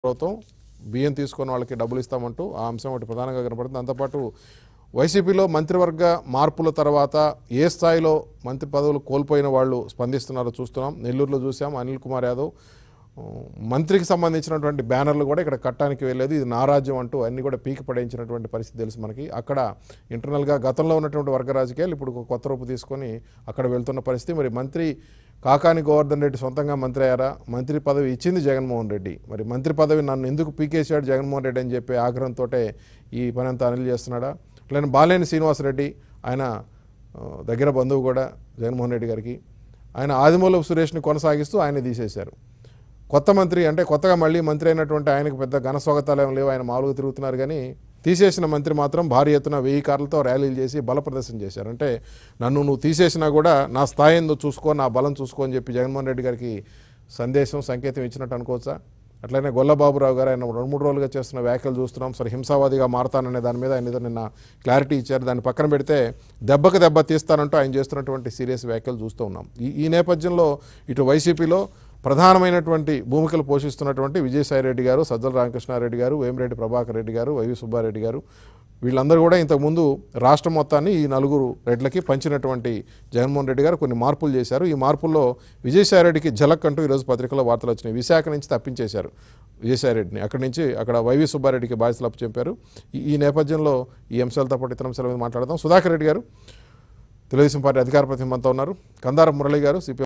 ప్రభుత్వం బియ్యం తీసుకొని వాళ్ళకి డబ్బులు ఇస్తామంటూ ఆ అంశం ఒకటి ప్రధానంగా కనపడుతుంది దాంతోపాటు వైసీపీలో మంత్రివర్గ మార్పుల తర్వాత ఏ స్థాయిలో మంత్రి పదవులు కోల్పోయిన వాళ్ళు స్పందిస్తున్నారో చూస్తున్నాం నెల్లూరులో చూసాం అనిల్ కుమార్ యాదవ్ ఆ, మంత్రికి సంబంధించినటువంటి బ్యానర్లు కూడా ఇక్కడ కట్టడానికి వెళ్ళలేదు ఇది నా రాజ్యం అంటూ అన్ని కూడా పీకి పడేయించినటువంటి పరిస్థితి తెలుసు మనకి అక్కడ ఇంటర్నల్గా గతంలో ఉన్నటువంటి వర్గ రాజకీయాలు ఇప్పుడు ఒక కొత్త రూపు తీసుకొని అక్కడ వెళ్తున్న పరిస్థితి మరి మంత్రి కాకాని గోవర్ధన్ రెడ్డి సొంతంగా మంత్రి అయ్యారా మంత్రి పదవి ఇచ్చింది జగన్మోహన్ రెడ్డి మరి మంత్రి పదవి నన్ను ఎందుకు పీకేశాడు జగన్మోహన్ రెడ్డి అని చెప్పి ఆగ్రహంతో ఈ పని అంతా అనిల్ చేస్తున్నాడా అట్లనే బాలేని శ్రీనివాసరెడ్డి ఆయన ఆ, దగ్గర బంధువు కూడా జగన్మోహన్ రెడ్డి గారికి ఆయన ఆదిమూలపు సురేష్ని కొనసాగిస్తూ ఆయన తీసేశారు కొత్త మంత్రి అంటే కొత్తగా మళ్ళీ మంత్రి అయినటువంటి ఆయనకు పెద్ద ఘన స్వాగతాలు ఏం లేవు ఆయన మామూలుగా తిరుగుతున్నారు కానీ తీసేసిన మంత్రి మాత్రం భారీ ఎత్తున వెయ్యి కార్లతో ర్యాలీలు చేసి బల ప్రదర్శన చేశారు అంటే నన్ను నువ్వు తీసేసినా కూడా నా స్థాయి ఏందో చూసుకో నా బలం చూసుకో అని చెప్పి జగన్మోహన్ రెడ్డి గారికి సందేశం సంకేతం ఇచ్చినట్టు అనుకోవచ్చా అట్లనే గొల్లబాబురావు గారు ఆయన రెండు మూడు రోజులుగా చేస్తున్న వ్యాఖ్యలు చూస్తున్నాం సరే హింసావాదిగా మారతాననే దాని మీద ఆయన ఏదో నిన్న క్లారిటీ ఇచ్చారు దాన్ని పక్కన పెడితే దెబ్బకు దెబ్బ తీస్తానంటూ ఆయన చేస్తున్నటువంటి సీరియస్ వ్యాఖ్యలు చూస్తూ ఉన్నాం ఈ ఈ నేపథ్యంలో ఇటు వైసీపీలో ప్రధానమైనటువంటి భూమికలు పోషిస్తున్నటువంటి విజయసాయి రెడ్డి గారు సజ్జల రామకృష్ణారెడ్డి గారు వేమిరెడ్డి ప్రభాకర్ రెడ్డి గారు వైవి సుబ్బారెడ్డి గారు వీళ్ళందరూ కూడా ఇంతకుముందు రాష్ట్రం మొత్తాన్ని ఈ నలుగురు రెడ్లకి పంచినటువంటి జగన్మోహన్ రెడ్డి గారు కొన్ని మార్పులు చేశారు ఈ మార్పుల్లో విజయసాయి రెడ్డికి ఝలక్ అంటూ ఈరోజు పత్రికలో వార్తలు వచ్చినాయి విశాఖ నుంచి తప్పించేశారు విజయసాయి రెడ్డిని అక్కడి నుంచి అక్కడ వైవి సుబ్బారెడ్డికి బాధ్యతలు అప్పచెప్పారు ఈ ఈ నేపథ్యంలో ఈ అంశాలతో పాటు ఇతర అంశాల మీద మాట్లాడదాం సుధాకర్ రెడ్డి గారు తెలుగుదేశం పార్టీ అధికార ప్రతినిధి మనతో ఉన్నారు కందారం మురళి గారు సిపి